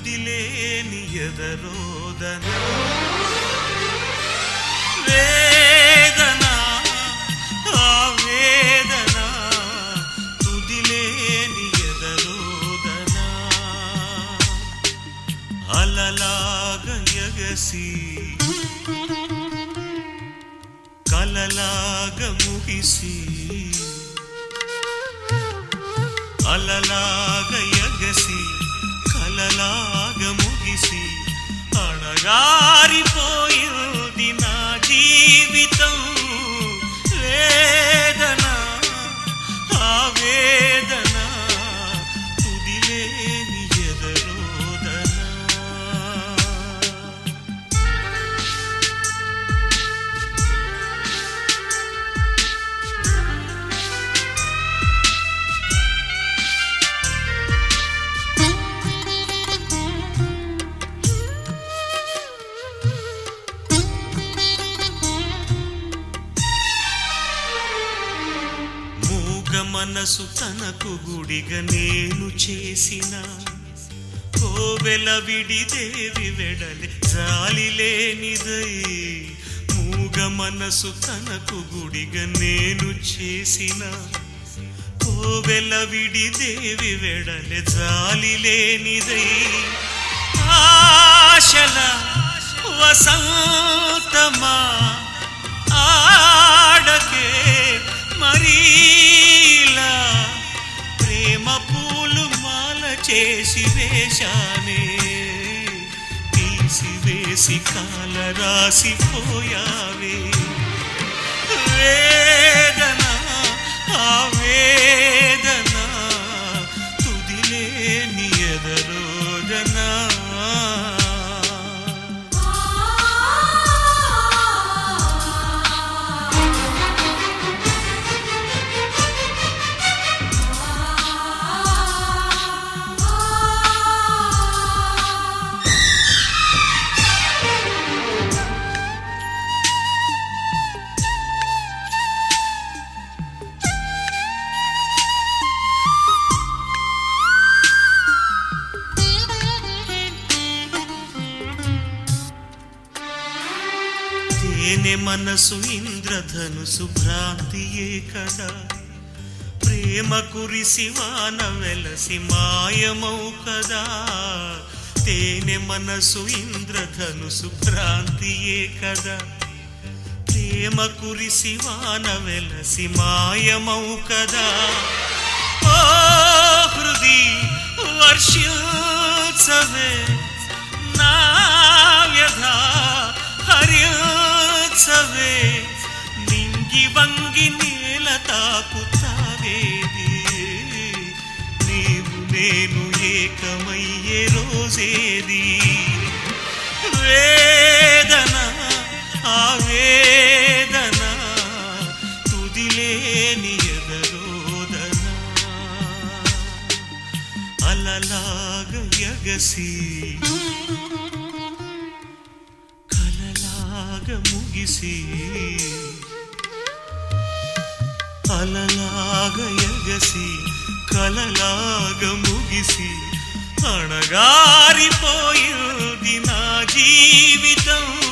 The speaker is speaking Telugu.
తుదిలేని ఎదరోదన వేదన ఆవేదన తుదిలేని ఎదరోదన అలలాగ ఎగసి కలలాగ ముగిసి అలలాగ ఎగసి కలలాగ ముగిసి అణగారిపోయింది నా జీవితం వేదన ఆవేదన తుదిలేని ఎదరోదన మూగ మనసు తనకు గుడిగా నేను చేసిన కోవెల విడిదేవి వెడలి జాలి లేనిదై మూగ మనసు తనకు గుడిగా నేను చేసిన కోవెల విడిదేవి వెడలి జాలి లేనిదై ఆశల వసంతమా ఆడకే మరీలా ప్రేమ పూలు మాల చేసి వేశానే తీసివేసి కాల రాసిపోయావే వేదన ఆవేదన తుదిలేని ఎదరోదనా తేనె మనసు ఇంద్రధనుసు భ్రాంతియే కదా ప్రేమ కురిసి వాన వెలసి మాయమౌ కదా తేనె మనసు ఇంద్రధనుసు భ్రాంతియే కదా ప్రేమ కురిసి వాన వెలసి మాయమౌ కదా ఓ హృది వర్షించవే నా వ్యధ హరించవే నింగి వంగి నేల తాకుతావేది నీవు నేను ఏకమయ్యే రోజేది వేదన ఆవేదన తుదిలేని ఎదరోదన అలలాగ ఎగసి కలలాగ ముగిసి అలలాగ ఎగసి కలలాగ ముగిసి అణగారిపోయింది నా జీవితం